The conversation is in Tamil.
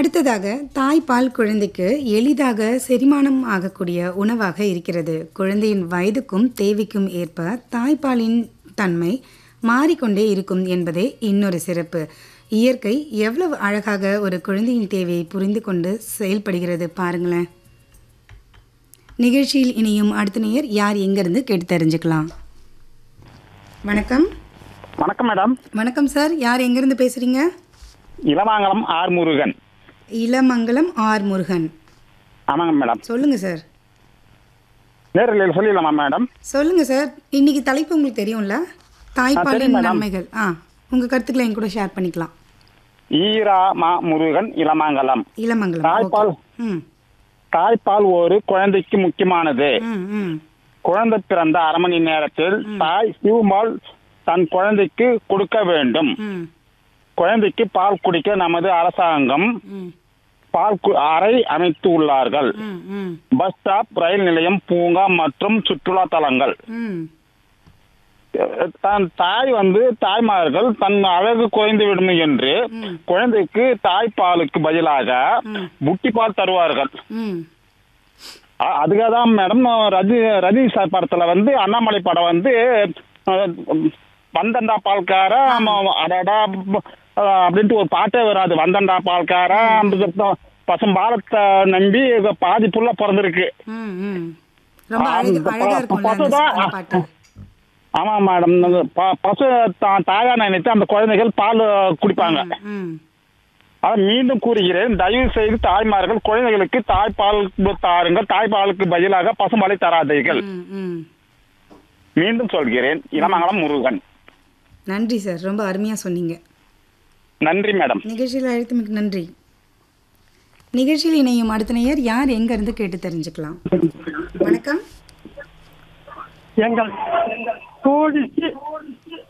அடுத்ததாக தாய்ப்பால் குழந்தைக்கு எளிதாக செரிமானம் ஆகக்கூடிய உணவாக இருக்கிறது குழந்தையின் வயதுக்கும் தேவைக்கும் ஏற்ப தாய்ப்பாலின் தன்மை மாறிக்கொண்டே இருக்கும் என்பதே இன்னொரு சிறப்பு இயற்கை எவ்வளவு அழகாக ஒரு குழந்தையின் தேவையை புரிந்து கொண்டு செயல்படுகிறது பாருங்களேன் நிகழ்ச்சியில் இனியும் அடுத்த நேயர் யார் எங்கிருந்து கேட்டு தெரிஞ்சுக்கலாம் வணக்கம் வணக்கம் மேடம் வணக்கம் சார் யார் எங்கிருந்து பேசுறீங்க இளவாங்கலம் ஆர் முருகன் இளமங்கலம் ஆர் முருகன் ஆமாங்க மேடம் சொல்லுங்க சார் நேரில் சொல்லிடலாமா மேடம் சொல்லுங்க சார் இன்னைக்கு தலைப்பு உங்களுக்கு தெரியும்ல தாய்ப்பாலின் தெரியும் மேடம். நன்மைகள் ஆ உங்க கருத்துக்களை என் கூட ஷேர் பண்ணிக்கலாம் ஈரா மா முருகன் இளமாங்கலம் இளமங்கலம் தாய்ப்பால். ஓகே. ம் தாய்ப்பால் ஒரு குழந்தைக்கு முக்கியமானது ம் ம் குழந்தை பிறந்த அரை மணி நேரத்தில் தாய் சிவுமால் தன் குழந்தைக்கு கொடுக்க வேண்டும் ம் குழந்தைக்கு பால் குடிக்க நமது அரசாங்கம் ம் பால் கு- அறை அமைத்து உள்ளார்கள் ம் ம் பஸ் ஸ்டாப் ரயில் நிலையம் பூங்கா மற்றும் சுற்றுலா தலங்கள் ம் தன் தாய் வந்து தாய்மார்கள் தன் அழகு குறைந்து விடும் என்று ம். குழந்தைக்கு தாய்ப்பாலுக்கு பதிலாக ம். புட்டி பால் தருவார்கள் ம் அ- அதுக்காக தான் மேடம் ரஜி ரஜினி சார் படத்துல வந்து அண்ணாமலை படம் வந்து அஹ், வந்தண்டா பால்கார அடடா ப- அஹ், அப்படின்ட்டு ஒரு பாட்டே வராது வந்தண்டா பால்கார பசும் பாலத்தை நம்பி இங்க பாதி புள்ள பிறந்திருக்கு ம் ம் ரொம்ப அழகு அந்த அழகா ப- இருக்கும்ல அந்த பசுதான். அந்த பாட்டு ஆமா மேடம் அந்த ப- பசு தா- தாயா நினைத்து அந்த குழந்தைகள் பால் குடிப்பாங்க ம் அதை மீண்டும் கூறுகிறேன் தயவு செய்து தாய்மார்கள் குழந்தைகளுக்கு தாய்ப்பால் தாருங்கள் தாய்ப்பாலுக்கு பதிலாக பசும்பாலை தராதீர்கள் ம் ம் மீண்டும் சொல்கிறேன் இளமங்கலம் முருகன் நன்றி சார் ரொம்ப அருமையா சொன்னீங்க நன்றி மேடம் நிகழ்ச்சியில் அழைத்தமைக்கு நன்றி நிகழ்ச்சியில் இணையும் அடுத்த நேயர் யார் எங்க இருந்து கேட்டு தெரிஞ்சுக்கலாம் வணக்கம் எங்கள் தோழிக்கு